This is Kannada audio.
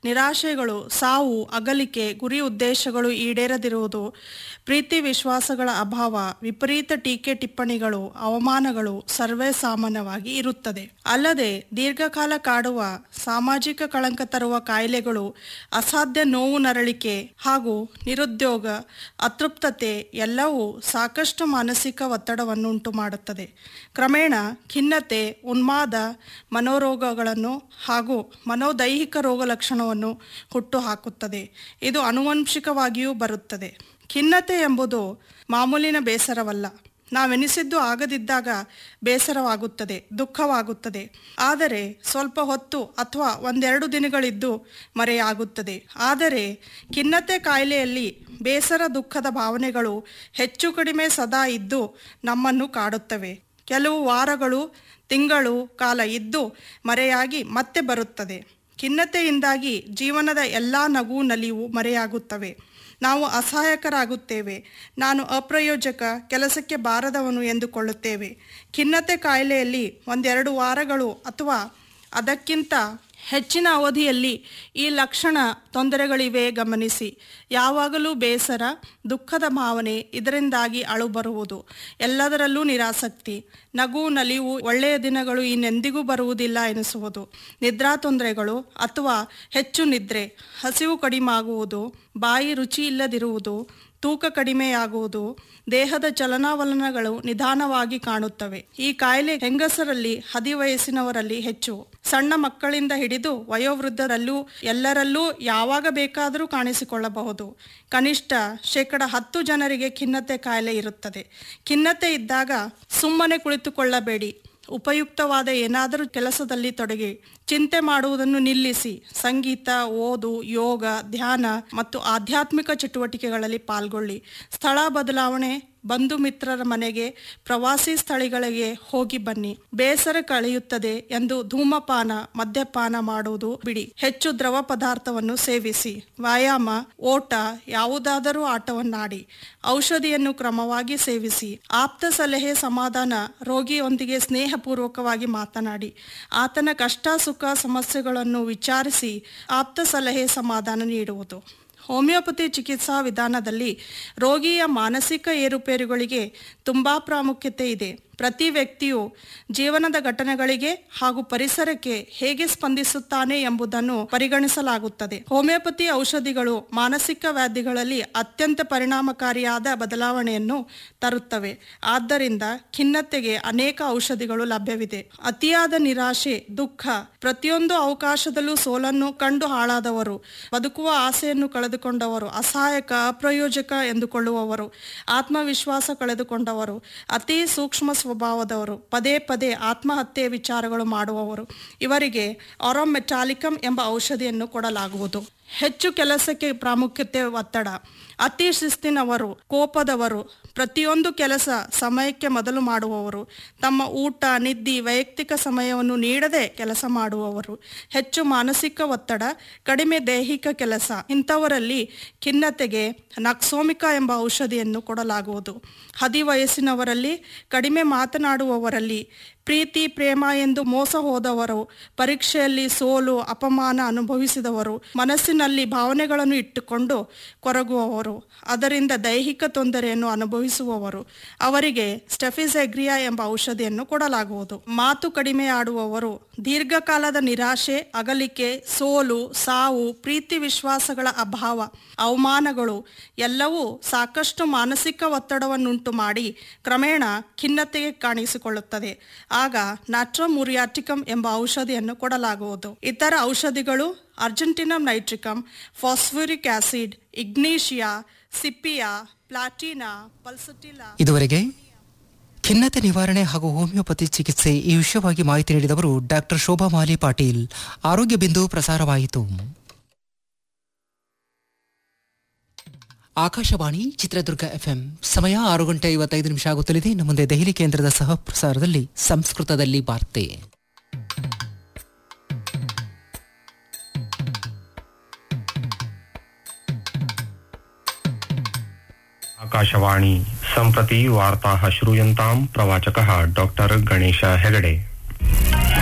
ನಿರಾಶೆಗಳು ಸಾವು ಅಗಲಿಕೆ ಗುರಿ ಉದ್ದೇಶಗಳು ಈಡೇರದಿರುವುದು ಪ್ರೀತಿ ವಿಶ್ವಾಸಗಳ ಅಭಾವ ವಿಪರೀತ ಟೀಕೆ ಟಿಪ್ಪಣಿಗಳು ಅವಮಾನಗಳು ಸರ್ವೇ ಸಾಮಾನ್ಯವಾಗಿ ಇರುತ್ತದೆ ಅಲ್ಲದೆ ದೀರ್ಘಕಾಲ ಕಾಡುವ ಸಾಮಾಜಿಕ ಕಳಂಕ ತರುವ ಕಾಯಿಲೆಗಳು ಅಸಾಧ್ಯ ನೋವು ನರಳಿಕೆ ಹಾಗೂ ನಿರುದ್ಯೋಗ ಅತೃಪ್ತತೆ ಎಲ್ಲವೂ ಸಾಕಷ್ಟು ಮಾನಸಿಕ ಒತ್ತಡವನ್ನುಂಟು ಮಾಡುತ್ತದೆ ಕ್ರಮೇಣ ಖಿನ್ನತೆ ಉನ್ಮಾದ ಮನೋರೋಗಗಳನ್ನು ಹಾಗೂ ಮನೋದೈಹಿಕ ರೋಗ ಲಕ್ಷಣವನ್ನು ಹುಟ್ಟುಹಾಕುತ್ತದೆ ಇದು ಆನುವಂಶಿಕವಾಗಿಯೂ ಬರುತ್ತದೆ ಖಿನ್ನತೆ ಎಂಬುದು ಮಾಮೂಲಿನ ಬೇಸರವಲ್ಲ ನಾವೆನಿಸಿದ್ದು ಆಗದಿದ್ದಾಗ ಬೇಸರವಾಗುತ್ತದೆ ದುಃಖವಾಗುತ್ತದೆ ಆದರೆ ಸ್ವಲ್ಪ ಹೊತ್ತು ಅಥವಾ ಒಂದೆರಡು ದಿನಗಳಿದ್ದು ಮರೆಯಾಗುತ್ತದೆ ಆದರೆ ಖಿನ್ನತೆ ಕಾಯಿಲೆಯಲ್ಲಿ ಬೇಸರ ದುಃಖದ ಭಾವನೆಗಳು ಹೆಚ್ಚು ಕಡಿಮೆ ಸದಾ ಇದ್ದು ನಮ್ಮನ್ನು ಕಾಡುತ್ತವೆ ಕೆಲವು ವಾರಗಳು ತಿಂಗಳು ಕಾಲ ಇದ್ದು ಮರೆಯಾಗಿ ಮತ್ತೆ ಬರುತ್ತದೆ ಖಿನ್ನತೆಯಿಂದಾಗಿ ಜೀವನದ ಎಲ್ಲ ನಗು ನಲಿವು ಮರೆಯಾಗುತ್ತವೆ ನಾವು ಅಸಹಾಯಕರಾಗುತ್ತೇವೆ ನಾನು ಅಪ್ರಯೋಜಕ ಕೆಲಸಕ್ಕೆ ಬಾರದವನು ಎಂದುಕೊಳ್ಳುತ್ತೇವೆ ಖಿನ್ನತೆ ಕಾಯಿಲೆಯಲ್ಲಿ ಒಂದೆರಡು ವಾರಗಳು ಅಥವಾ ಅದಕ್ಕಿಂತ ಹೆಚ್ಚಿನ ಅವಧಿಯಲ್ಲಿ ಈ ಲಕ್ಷಣ ತೊಂದರೆಗಳಿವೆ ಗಮನಿಸಿ ಯಾವಾಗಲೂ ಬೇಸರ ದುಃಖದ ಭಾವನೆ ಇದರಿಂದಾಗಿ ಅಳು ಬರುವುದು ಎಲ್ಲದರಲ್ಲೂ ನಿರಾಸಕ್ತಿ ನಗು ನಲಿವು ಒಳ್ಳೆಯ ದಿನಗಳು ಇನ್ನೆಂದಿಗೂ ಬರುವುದಿಲ್ಲ ಎನಿಸುವುದು ನಿದ್ರಾ ತೊಂದರೆಗಳು ಅಥವಾ ಹೆಚ್ಚು ನಿದ್ರೆ ಹಸಿವು ಕಡಿಮೆಯಾಗುವುದು ಬಾಯಿ ರುಚಿ ಇಲ್ಲದಿರುವುದು ತೂಕ ಕಡಿಮೆಯಾಗುವುದು ದೇಹದ ಚಲನಾವಲನಗಳು ನಿಧಾನವಾಗಿ ಕಾಣುತ್ತವೆ ಈ ಕಾಯಿಲೆ ಹೆಂಗಸರಲ್ಲಿ ಹದಿವಯಸ್ಸಿನವರಲ್ಲಿ ಹೆಚ್ಚು ಸಣ್ಣ ಮಕ್ಕಳಿಂದ ಹಿಡಿದು ವಯೋವೃದ್ಧರಲ್ಲೂ ಎಲ್ಲರಲ್ಲೂ ಯಾವಾಗ ಬೇಕಾದರೂ ಕಾಣಿಸಿಕೊಳ್ಳಬಹುದು ಕನಿಷ್ಠ ಶೇಕಡ ಹತ್ತು ಜನರಿಗೆ ಖಿನ್ನತೆ ಕಾಯಿಲೆ ಇರುತ್ತದೆ ಖಿನ್ನತೆ ಇದ್ದಾಗ ಸುಮ್ಮನೆ ಕುಳಿತುಕೊಳ್ಳಬೇಡಿ ಉಪಯುಕ್ತವಾದ ಏನಾದರೂ ಕೆಲಸದಲ್ಲಿ ತೊಡಗಿ ಚಿಂತೆ ಮಾಡುವುದನ್ನು ನಿಲ್ಲಿಸಿ ಸಂಗೀತ ಓದು ಯೋಗ ಧ್ಯಾನ ಮತ್ತು ಆಧ್ಯಾತ್ಮಿಕ ಚಟುವಟಿಕೆಗಳಲ್ಲಿ ಪಾಲ್ಗೊಳ್ಳಿ ಸ್ಥಳ ಬದಲಾವಣೆ ಬಂಧು ಮಿತ್ರರ ಮನೆಗೆ ಪ್ರವಾಸಿ ಸ್ಥಳಗಳಿಗೆ ಹೋಗಿ ಬನ್ನಿ ಬೇಸರ ಕಳೆಯುತ್ತದೆ ಎಂದು ಧೂಮಪಾನ ಮದ್ಯಪಾನ ಮಾಡುವುದು ಬಿಡಿ ಹೆಚ್ಚು ದ್ರವ ಪದಾರ್ಥವನ್ನು ಸೇವಿಸಿ ವ್ಯಾಯಾಮ ಓಟ ಯಾವುದಾದರೂ ಆಟವನ್ನಾಡಿ ಔಷಧಿಯನ್ನು ಕ್ರಮವಾಗಿ ಸೇವಿಸಿ ಆಪ್ತ ಸಲಹೆ ಸಮಾಧಾನ ರೋಗಿಯೊಂದಿಗೆ ಸ್ನೇಹಪೂರ್ವಕವಾಗಿ ಮಾತನಾಡಿ ಆತನ ಕಷ್ಟ ಸುಖ ಸಮಸ್ಯೆಗಳನ್ನು ವಿಚಾರಿಸಿ ಆಪ್ತ ಸಲಹೆ ಸಮಾಧಾನ ನೀಡುವುದು ಹೋಮಿಯೋಪತಿ ಚಿಕಿತ್ಸಾ ವಿಧಾನದಲ್ಲಿ ರೋಗಿಯ ಮಾನಸಿಕ ಏರುಪೇರುಗಳಿಗೆ ತುಂಬ ಪ್ರಾಮುಖ್ಯತೆ ಇದೆ ಪ್ರತಿ ವ್ಯಕ್ತಿಯು ಜೀವನದ ಘಟನೆಗಳಿಗೆ ಹಾಗೂ ಪರಿಸರಕ್ಕೆ ಹೇಗೆ ಸ್ಪಂದಿಸುತ್ತಾನೆ ಎಂಬುದನ್ನು ಪರಿಗಣಿಸಲಾಗುತ್ತದೆ ಹೋಮಿಯೋಪತಿ ಔಷಧಿಗಳು ಮಾನಸಿಕ ವ್ಯಾಧಿಗಳಲ್ಲಿ ಅತ್ಯಂತ ಪರಿಣಾಮಕಾರಿಯಾದ ಬದಲಾವಣೆಯನ್ನು ತರುತ್ತವೆ ಆದ್ದರಿಂದ ಖಿನ್ನತೆಗೆ ಅನೇಕ ಔಷಧಿಗಳು ಲಭ್ಯವಿದೆ ಅತಿಯಾದ ನಿರಾಶೆ ದುಃಖ ಪ್ರತಿಯೊಂದು ಅವಕಾಶದಲ್ಲೂ ಸೋಲನ್ನು ಕಂಡು ಹಾಳಾದವರು ಬದುಕುವ ಆಸೆಯನ್ನು ಕಳೆದುಕೊಂಡವರು ಅಸಹಾಯಕ ಅಪ್ರಯೋಜಕ ಎಂದುಕೊಳ್ಳುವವರು ಆತ್ಮವಿಶ್ವಾಸ ಕಳೆದುಕೊಂಡವರು ಅತಿ ಸೂಕ್ಷ್ಮ ಸ್ವಭಾವದವರು ಪದೇ ಪದೇ ಆತ್ಮಹತ್ಯೆ ವಿಚಾರಗಳು ಮಾಡುವವರು ಇವರಿಗೆ ಆರೋಮೆಟಾಲಿಕಮ್ ಎಂಬ ಔಷಧಿಯನ್ನು ಕೊಡಲಾಗುವುದು ಹೆಚ್ಚು ಕೆಲಸಕ್ಕೆ ಪ್ರಾಮುಖ್ಯತೆ ಒತ್ತಡ ಅತಿ ಶಿಸ್ತಿನವರು ಕೋಪದವರು ಪ್ರತಿಯೊಂದು ಕೆಲಸ ಸಮಯಕ್ಕೆ ಮೊದಲು ಮಾಡುವವರು ತಮ್ಮ ಊಟ ನಿದ್ದಿ ವೈಯಕ್ತಿಕ ಸಮಯವನ್ನು ನೀಡದೆ ಕೆಲಸ ಮಾಡುವವರು ಹೆಚ್ಚು ಮಾನಸಿಕ ಒತ್ತಡ ಕಡಿಮೆ ದೈಹಿಕ ಕೆಲಸ ಇಂಥವರಲ್ಲಿ ಖಿನ್ನತೆಗೆ ನಕ್ಸೋಮಿಕಾ ಎಂಬ ಔಷಧಿಯನ್ನು ಕೊಡಲಾಗುವುದು ಹದಿವಯಸ್ಸಿನವರಲ್ಲಿ ಕಡಿಮೆ ಮಾತನಾಡುವವರಲ್ಲಿ ಪ್ರೀತಿ ಪ್ರೇಮ ಎಂದು ಮೋಸ ಹೋದವರು ಪರೀಕ್ಷೆಯಲ್ಲಿ ಸೋಲು ಅಪಮಾನ ಅನುಭವಿಸಿದವರು ಮನಸ್ಸಿನಲ್ಲಿ ಭಾವನೆಗಳನ್ನು ಇಟ್ಟುಕೊಂಡು ಕೊರಗುವವರು ಅದರಿಂದ ದೈಹಿಕ ತೊಂದರೆಯನ್ನು ಅನುಭವಿಸುವವರು ಅವರಿಗೆ ಸ್ಟೆಫಿಸೆಗ್ರಿಯಾ ಎಂಬ ಔಷಧಿಯನ್ನು ಕೊಡಲಾಗುವುದು ಮಾತು ಕಡಿಮೆ ಆಡುವವರು ದೀರ್ಘಕಾಲದ ನಿರಾಶೆ ಅಗಲಿಕೆ ಸೋಲು ಸಾವು ಪ್ರೀತಿ ವಿಶ್ವಾಸಗಳ ಅಭಾವ ಅವಮಾನಗಳು ಎಲ್ಲವೂ ಸಾಕಷ್ಟು ಮಾನಸಿಕ ಒತ್ತಡವನ್ನುಂಟು ಮಾಡಿ ಕ್ರಮೇಣ ಖಿನ್ನತೆಗೆ ಕಾಣಿಸಿಕೊಳ್ಳುತ್ತದೆ ಆಗ ನಾಟ್ರಮುರಿಯಾಟಿಕಮ್ ಎಂಬ ಔಷಧಿಯನ್ನು ಕೊಡಲಾಗುವುದು ಇತರ ಔಷಧಿಗಳು ಅರ್ಜೆಂಟಿನಮ್ ನೈಟ್ರಿಕಮ್ ಫಾಸ್ಫೂರಿಕ್ ಆಸಿಡ್ ಇಗ್ನೀಷಿಯಾ ಸಿಪಿಯಾ ಪ್ಲಾಟಿನಾ ಪಲ್ಸಟಿಲಾ ಇದುವರೆಗೆ ಖಿನ್ನತೆ ನಿವಾರಣೆ ಹಾಗೂ ಹೋಮಿಯೋಪತಿ ಚಿಕಿತ್ಸೆ ಈ ವಿಷಯವಾಗಿ ಮಾಹಿತಿ ನೀಡಿದವರು ಡಾಕ್ಟರ್ ಶೋಭಾ ಮಾಲಿ ಪಾಟೀಲ್ ಆರೋಗ್ಯ ಬಿಂದು ಪ್ರಸಾರವಾಯಿತು ಆಕಾಶವಾಣಿ ಚಿತ್ರದುರ್ಗ ಎಫ್ಎಂ ಸಮಯ ಆರು ಗಂಟೆ ಐವತ್ತೈದು ನಿಮಿಷ ಆಗುತ್ತಲಿದೆ ಇನ್ನು ಮುಂದೆ ದೆಹಲಿ ಕೇಂದ್ರದ ಸಹ ಪ್ರಸಾರದಲ್ಲಿ ಸಂಸ್ಕೃತದಲ್ಲಿ ವಾರ್ತೆ आकाशवाणी सम्प्रति वार्ताः श्रूयन्ताम् प्रवाचकः डॉक्टर गणेश हेगडे